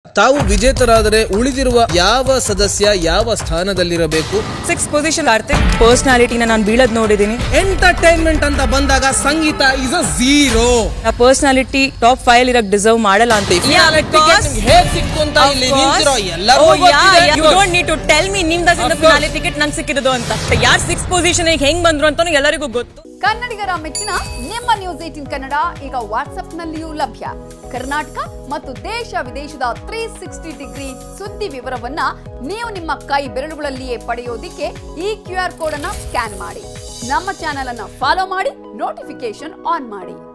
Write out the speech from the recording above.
ತಾವು ವಿಜೇತರಾದರೆ ಉಳಿದಿರುವ ಯಾವ ಸದಸ್ಯ ಯಾವ ಸ್ಥಾನದಲ್ಲಿರಬೇಕು ಸಿಕ್ಸ್ ಪೊಸಿಷನ್ ಕಾರ್ತಿಕ್ ಪರ್ಸನಾಲಿಟಿನ ನಾನು ಬೀಳದ್ ನೋಡಿದೀನಿ ಎಂಟರ್ಟೈನ್ಮೆಂಟ್ ಅಂತ ಬಂದಾಗ ಸಂಗೀತ ಇಸ್ ಅ ಝೀರೋ ಆ ಪರ್ಸನಾಲಿಟಿ ಟಾಪ್ ಫೈವ್ ಇರಕ್ ಡಿಸರ್ವ್ ಮಾಡಲ್ಲ ಅಂತ ಹೇಗ್ ಸಿಕ್ತು ಅಂತ ಇಲ್ಲಿ ನಿಂತಿರೋ ಎಲ್ಲರಿಗೂ ಗೊತ್ತಿದೆ. You don't need to tell me ನಿಮ್ದಾಗ ಫಿನಾಲೆ ಟಿಕೆಟ್ ನಂಗೆ ಸಿಕ್ಕಿರೋದು ಅಂತ ಯಾರ್ ಸಿಕ್ಸ್ ಪೊಸಿಷನ್ ಹೆಂಗ್ ಬಂದ್ರು ಅಂತಾನು ಎಲ್ಲರಿಗೂ ಗೊತ್ತು ಕನ್ನಡಿಗರ ಮೆಚ್ಚಿನ ನಿಮ್ಮ ನ್ಯೂಸ್ ಏಟಿನ್ ಕನ್ನಡ ಈಗ ವಾಟ್ಸ್ಆಪ್ನಲ್ಲಿಯೂ ಲಭ್ಯ ಕರ್ನಾಟಕ ಮತ್ತು ದೇಶ ವಿದೇಶದ ತ್ರೀ ಸಿಕ್ಸ್ಟಿ ಡಿಗ್ರಿ ಸುದ್ದಿ ವಿವರವನ್ನ ನೀವು ನಿಮ್ಮ ಕೈ ಬೆರಳುಗಳಲ್ಲಿಯೇ ಪಡೆಯೋದಿಕ್ಕೆ ಈ ಕ್ಯೂ ಆರ್ ಕೋಡ್ ಅನ್ನ ಸ್ಕ್ಯಾನ್ ಮಾಡಿ ನಮ್ಮ ಚಾನೆಲ್ ಅನ್ನ ಫಾಲೋ ಮಾಡಿ ನೋಟಿಫಿಕೇಶನ್ ಆನ್ ಮಾಡಿ